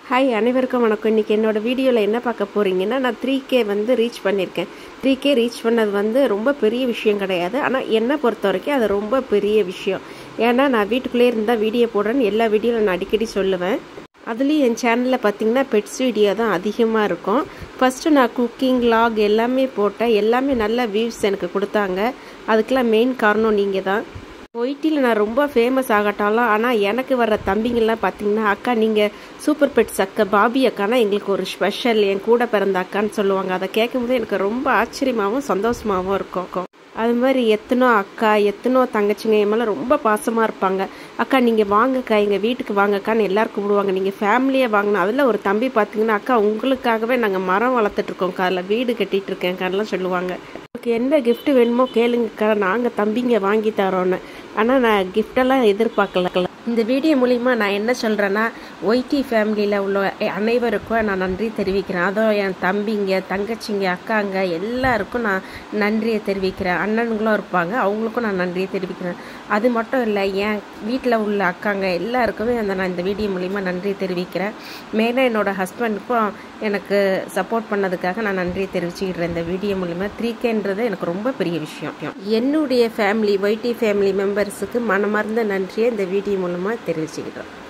hi அனைவருக்கும் வணக்கம் இன்றைக்கி என்னோட வீடியோவில் என்ன பார்க்க போகிறீங்கன்னா நான் த்ரீ கே வந்து ரீச் பண்ணியிருக்கேன் த்ரீ கே ரீச் பண்ணது வந்து ரொம்ப பெரிய விஷயம் கிடையாது ஆனால் என்னை பொறுத்த வரைக்கும் அது ரொம்ப பெரிய விஷயம் ஏன்னா நான் வீட்டுக்குள்ளே இருந்தால் வீடியோ போடுறேன்னு எல்லா வீடியோவில் நான் அடிக்கடி சொல்லுவேன் அதுலேயும் என் சேனலில் பார்த்தீங்கன்னா பெட்ஸ் வீடியோ தான் அதிகமாக இருக்கும் ஃபஸ்ட்டு நான் குக்கிங் லாக் எல்லாமே போட்டேன் எல்லாமே நல்ல வியூஸ் எனக்கு கொடுத்தாங்க அதுக்கெல்லாம் மெயின் காரணம் நீங்கள் தான் ஒயிட்டியில் நான் ரொம்ப ஃபேமஸ் ஆகட்டாலும் ஆனால் எனக்கு வர்ற தம்பிங்கெல்லாம் பார்த்தீங்கன்னா அக்கா நீங்கள் சூப்பர் பெட்ஸ் அக்கா பாபி அக்கானா எங்களுக்கு ஒரு ஸ்பெஷல் என் கூட பிறந்த அக்கான்னு சொல்லுவாங்க அதை கேட்கும்போது எனக்கு ரொம்ப ஆச்சரியமாகவும் சந்தோஷமாகவும் இருக்கும் அது மாதிரி எத்தனோ அக்கா எத்தனோ தங்கச்சிங்க என் மேலே ரொம்ப பாசமாக இருப்பாங்க அக்கா நீங்கள் வாங்கக்கா எங்கள் வீட்டுக்கு வாங்கக்கான்னு எல்லாரும் கூப்பிடுவாங்க நீங்கள் ஃபேமிலியாக வாங்கினா அதில் ஒரு தம்பி பார்த்தீங்கன்னா அக்கா உங்களுக்காகவே நாங்கள் மரம் வளர்த்துட்ருக்கோம் அதில் வீடு கட்டிகிட்டு இருக்கேன்க்கான்லாம் சொல்லுவாங்க உங்களுக்கு என்ன கிஃப்ட் வேணுமோ கேளுங்கக்கா நாங்கள் தம்பிங்க வாங்கி தரோன்னு ஆனால் நான் கிஃப்டெல்லாம் எதிர்பார்க்கல இந்த வீடியோ மூலிமா நான் என்ன சொல்கிறேன்னா ஒய்டி ஃபேமிலியில் உள்ள அனைவருக்கும் நான் நன்றி தெரிவிக்கிறேன் அதோ என் தம்பிங்க தங்கச்சிங்க அக்காங்க எல்லாருக்கும் நான் நன்றியை தெரிவிக்கிறேன் அண்ணனுங்களும் இருப்பாங்க அவங்களுக்கும் நான் நன்றியை தெரிவிக்கிறேன் அது மட்டும் இல்லை என் வீட்டில் உள்ள அக்காங்க எல்லாருக்குமே அந்த நான் இந்த வீடியோ மூலிமா நன்றி தெரிவிக்கிறேன் மெயினாக என்னோடய ஹஸ்பண்டுக்கும் எனக்கு சப்போர்ட் பண்ணதுக்காக நான் நன்றியை தெரிவிச்சுக்கிறேன் இந்த வீடியோ மூலிமா த்ரீ கேன்றது எனக்கு ரொம்ப பெரிய விஷயம் என்னுடைய ஃபேமிலி ஒய்டி ஃபேமிலி மெம்பர்ஸுக்கு மனமார்ந்த நன்றியை இந்த வீடியோ மூலமாக தெரிவிச்சுக்கிறேன்